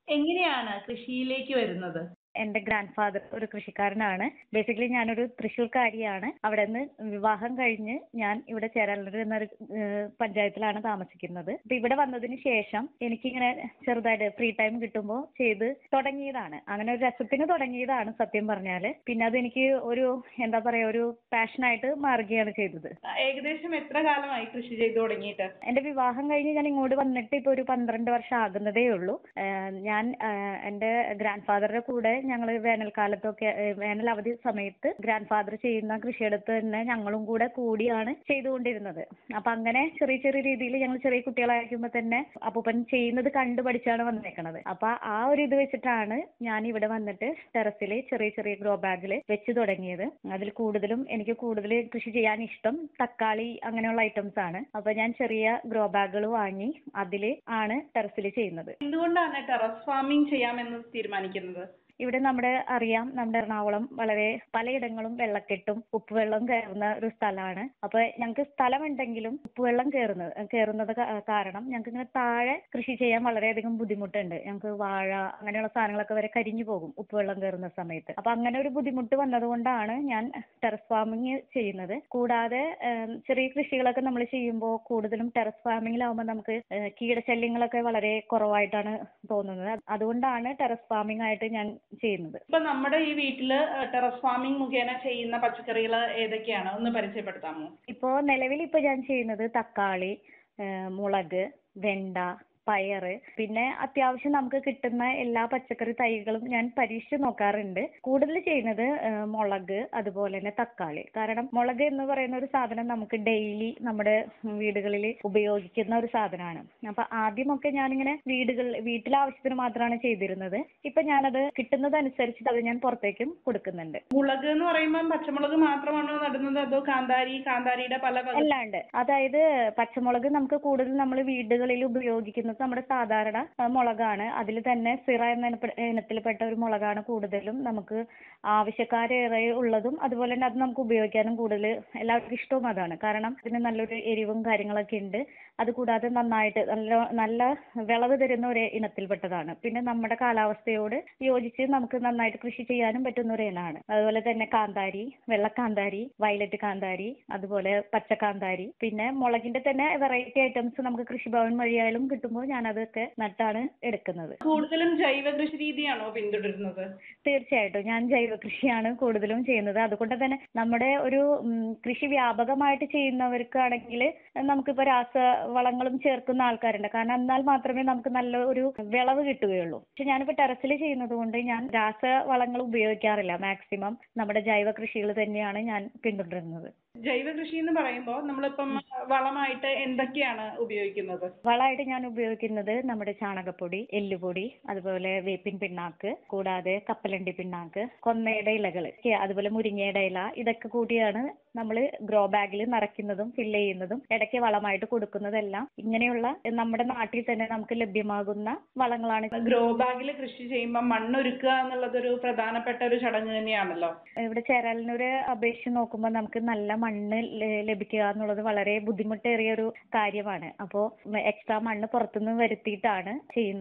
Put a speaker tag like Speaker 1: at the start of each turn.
Speaker 1: എങ്ങനെയാണ് കൃഷിയിലേക്ക് വരുന്നത്
Speaker 2: എന്റെ ഗ്രാൻഡ് ഫാദർ ഒരു കൃഷിക്കാരനാണ് ബേസിക്കലി ഞാനൊരു തൃശ്ശൂർക്കാരിയാണ് അവിടെ നിന്ന് വിവാഹം കഴിഞ്ഞ് ഞാൻ ഇവിടെ ചേരാനല്ലൂർ എന്നൊരു ഏഹ്, പഞ്ചായത്തിലാണ് താമസിക്കുന്നത് അപ്പൊ ഇവിടെ വന്നതിന് ശേഷം എനിക്കിങ്ങനെ ചെറുതായിട്ട് ഫ്രീ ടൈം കിട്ടുമ്പോൾ ചെയ്ത് തുടങ്ങിയതാണ് അങ്ങനെ ഒരു രസത്തിന് തുടങ്ങിയതാണ് സത്യം പറഞ്ഞാല് പിന്നെ അതെനിക്ക് ഒരു എന്താ പറയാ ഒരു പാഷനായിട്ട് മാറുകയാണ് ചെയ്തത്
Speaker 1: ഏകദേശം എത്ര കാലമായി കൃഷി ചെയ്തു തുടങ്ങിയിട്ട്
Speaker 2: എന്റെ വിവാഹം കഴിഞ്ഞ് ഞാൻ ഇങ്ങോട്ട് വന്നിട്ട് ഇപ്പൊ ഒരു പന്ത്രണ്ട് വർഷം ആകുന്നതേ ഉള്ളൂ ഏഹ് ഞാൻ ഏഹ് എന്റെ ഗ്രാൻഡ് ഫാദറുടെ കൂടെ ഞങ്ങൾ വേനൽക്കാലത്തൊക്കെ ഏഹ് വേനൽ അവധി സമയത്ത് ഗ്രാൻഡ് ഫാദർ ചെയ്യുന്ന കൃഷിയിടത്ത് തന്നെ ഞങ്ങളും കൂടെ കൂടിയാണ് ചെയ്തുകൊണ്ടിരുന്നത് അപ്പൊ അങ്ങനെ ചെറിയ ചെറിയ രീതിയിൽ ഞങ്ങൾ ചെറിയ കുട്ടികളായിരിക്കുമ്പോൾ തന്നെ അപ്പൂപ്പൻ ചെയ്യുന്നത് കണ്ടു പഠിച്ചാണ് വന്നേക്കണത് അപ്പൊ ആ ഒരു ഇത് വെച്ചിട്ടാണ് ഞാൻ ഇവിടെ വന്നിട്ട് ടെറസിൽ ചെറിയ ചെറിയ ഗ്രോ ബാഗിൽ വെച്ച് തുടങ്ങിയത് അതിൽ കൂടുതലും എനിക്ക് കൂടുതൽ കൃഷി ചെയ്യാൻ ഇഷ്ടം തക്കാളി അങ്ങനെയുള്ള ഐറ്റംസ് ആണ് അപ്പൊ ഞാൻ ചെറിയ ഗ്രോ ബാഗുകൾ വാങ്ങി അതിൽ ആണ് ടെറസിൽ ചെയ്യുന്നത്
Speaker 1: എന്തുകൊണ്ടാണ് ടെറസ് ഫാമിംഗ് ചെയ്യാമെന്ന് തീരുമാനിക്കുന്നത്
Speaker 2: ഇവിടെ നമ്മുടെ അറിയാം നമ്മുടെ എറണാകുളം വളരെ പലയിടങ്ങളും വെള്ളക്കെട്ടും ഉപ്പുവെള്ളം കയറുന്ന ഒരു സ്ഥലമാണ് അപ്പൊ ഞങ്ങൾക്ക് സ്ഥലമുണ്ടെങ്കിലും ഉപ്പുവെള്ളം കയറുന്നത് കയറുന്നത് കാ- കാരണം ഞങ്ങൾക്ക് ഇങ്ങനെ താഴെ കൃഷി ചെയ്യാൻ വളരെയധികം ബുദ്ധിമുട്ടുണ്ട് ഞങ്ങൾക്ക് വാഴ അങ്ങനെയുള്ള സാധനങ്ങളൊക്കെ വരെ കരിഞ്ഞു പോകും ഉപ്പുവെള്ളം കയറുന്ന സമയത്ത് അപ്പൊ അങ്ങനെ ഒരു ബുദ്ധിമുട്ട് വന്നതുകൊണ്ടാണ് ഞാൻ ടെറസ് ഫാമിംഗ് ചെയ്യുന്നത് കൂടാതെ ഏം, ചെറിയ കൃഷികളൊക്കെ നമ്മൾ ചെയ്യുമ്പോൾ കൂടുതലും ടെറസ് ഫാമിങ്ങിലാവുമ്പോൾ നമുക്ക് ഏഹ്, കീടശല്യങ്ങളൊക്കെ വളരെ കുറവായിട്ടാണ് തോന്നുന്നത് അതുകൊണ്ടാണ് ടെറസ് ഫാമിംഗ് ആയിട്ട് ഞാൻ ചെയ്യുന്നത്
Speaker 1: ഇപ്പൊ നമ്മുടെ ഈ വീട്ടില് ടെറസ് ഫാമിംഗ് മുഖേന ചെയ്യുന്ന പച്ചക്കറികൾ ഏതൊക്കെയാണ് ഒന്ന് പരിചയപ്പെടുത്താമോ
Speaker 2: ഇപ്പോ നിലവിൽ ഇപ്പൊ ഞാൻ ചെയ്യുന്നത് തക്കാളി ഏഹ് മുളക് വെണ്ട പയറ് പിന്നെ അത്യാവശ്യം നമുക്ക് കിട്ടുന്ന എല്ലാ പച്ചക്കറി തൈകളും ഞാൻ പരീക്ഷിച്ച് നോക്കാറുണ്ട് കൂടുതൽ ചെയ്യുന്നത് ഏഹ് മുളക് അതുപോലെ തന്നെ തക്കാളി കാരണം മുളക് എന്ന് പറയുന്ന ഒരു സാധനം നമുക്ക് ഡെയിലി നമ്മുടെ വീടുകളിൽ ഉപയോഗിക്കുന്ന ഒരു സാധനമാണ് അപ്പൊ ആദ്യമൊക്കെ ഞാനിങ്ങനെ വീടുകളിൽ വീട്ടിലെ ആവശ്യത്തിന് മാത്രമാണ് ചെയ്തിരുന്നത് ഇപ്പൊ ഞാനത് കിട്ടുന്നതനുസരിച്ചിട്ട് അത് ഞാൻ പുറത്തേക്കും കൊടുക്കുന്നുണ്ട്
Speaker 1: മുളക് എന്ന് പറയുമ്പോൾ പച്ചമുളക് മാത്രമാണോ നടുന്നത് അതോ കാന്താരി കാന്താരിയുടെ പല വക-
Speaker 2: അല്ലാണ്ട് അതായത് പച്ചമുളക് നമുക്ക് കൂടുതൽ നമ്മൾ വീടുകളിൽ ഉപയോഗിക്കുന്നത് നമ്മുടെ സാധാരണ ആ, മുളകാണ് അതിൽ തന്നെ സിറ എന്ന ഇനപ്പെ- ഇനത്തിൽപ്പെട്ട ഒരു മുളകാണ് കൂടുതലും നമുക്ക് ആവശ്യക്കാരേറെ ഉള്ളതും അതുപോലെ തന്നെ അത് നമുക്ക് ഉപയോഗിക്കാനും കൂടുതൽ എല്ലാവർക്കും ഇഷ്ടവും അതാണ് കാരണം ഇതിന് നല്ലൊരു എരിവും കാര്യങ്ങളൊക്കെ ഉണ്ട് അതുകൂടാതെ നന്നായിട്ട് നല്ല നല്ല വിളവ് തരുന്ന ഒരു ഇനത്തിൽപ്പെട്ടതാണ് പിന്നെ നമ്മുടെ കാലാവസ്ഥയോട് യോജിച്ച് നമുക്ക് നന്നായിട്ട് കൃഷി ചെയ്യാനും പറ്റുന്ന ഒരു ഇനമാണ് അതുപോലെ തന്നെ കാന്താരി വെള്ളക്കാന്താരി വയലറ്റ് കാന്താരി അതുപോലെ പച്ചക്കാന്താരി പിന്നെ മുളകിന്റെ തന്നെ വെറൈറ്റി ഐറ്റംസ് നമുക്ക് കൃഷിഭവൻ വഴിയായാലും കിട്ടുമ്പോൾ ഞാൻ അതൊക്കെ നട്ടാണ് എടുക്കുന്നത്
Speaker 1: കൂടുതലും ജൈവ കൃഷി രീതിയാണോ പിന്തുടരുന്നത്
Speaker 2: തീർച്ചയായിട്ടും ഞാൻ ജൈവ കൃഷിയാണ് കൂടുതലും ചെയ്യുന്നത് അതുകൊണ്ട് തന്നെ നമ്മുടെ ഒരു ഉം, കൃഷി വ്യാപകമായിട്ട് ചെയ്യുന്നവർക്കാണെങ്കിൽ നമുക്കിപ്പോൾ രാസവളങ്ങളും ചേർക്കുന്ന ആൾക്കാരുണ്ട് കാരണം എന്നാൽ മാത്രമേ നമുക്ക് നല്ല ഒരു വിളവ് കിട്ടുകയുള്ളൂ പക്ഷെ ഞാനിപ്പോൾ ടെറസിൽ ചെയ്യുന്നത് കൊണ്ട് ഞാൻ രാസവളങ്ങൾ ഉപയോഗിക്കാറില്ല മാക്സിമം നമ്മുടെ ജൈവ കൃഷികൾ തന്നെയാണ് ഞാൻ പിന്തുടരുന്നത്
Speaker 1: ജൈവ കൃഷി എന്ന് പറയുമ്പോൾ നമ്മളിപ്പം വളമായിട്ട് എന്തൊക്കെയാണ് ഉപയോഗിക്കുന്നത്
Speaker 2: വളമായിട്ട് ഞാൻ ഉപയോഗിക്കുന്നത് നമ്മുടെ ചാണകപ്പൊടി എല്ലുപൊടി അതുപോലെ വേപ്പിൻ പിണ്ണാക്ക് കൂടാതെ കപ്പലണ്ടി പിണ്ണാക്ക് കൊന്നയുടെ ഇലകൾ അതുപോലെ മുരിങ്ങയുടെ ഇല ഇതൊക്കെ കൂടിയാണ് നമ്മൾ ഗ്രോ ബാഗിൽ നിറയ്ക്കുന്നതും ഫില്ല് ചെയ്യുന്നതും ഇടയ്ക്ക് വളമായിട്ട് കൊടുക്കുന്നതെല്ലാം ഇങ്ങനെയുള്ള നമ്മുടെ നാട്ടിൽ തന്നെ നമുക്ക് ലഭ്യമാകുന്ന വളങ്ങളാണ്
Speaker 1: ഗ്രോ ബാഗിൽ കൃഷി ചെയ്യുമ്പോൾ മണ്ണൊരുക്കുക എന്നുള്ളതൊരു പ്രധാനപ്പെട്ട ഒരു ചടങ്ങ് തന്നെയാണല്ലോ
Speaker 2: ഇവിടെ ചേരാലിനൂര് അപേക്ഷിച്ച് നോക്കുമ്പോൾ നമുക്ക് നല്ല മണ്ണ് ല- ലഭിക്കുക എന്നുള്ളത് വളരെ ബുദ്ധിമുട്ടേറിയ ഒരു കാര്യമാണ് അപ്പോൾ എക്സ്ട്രാ മണ്ണ് പുറത്തുനിന്ന് വരുത്തിയിട്ടാണ് ചെയ്യുന്നത്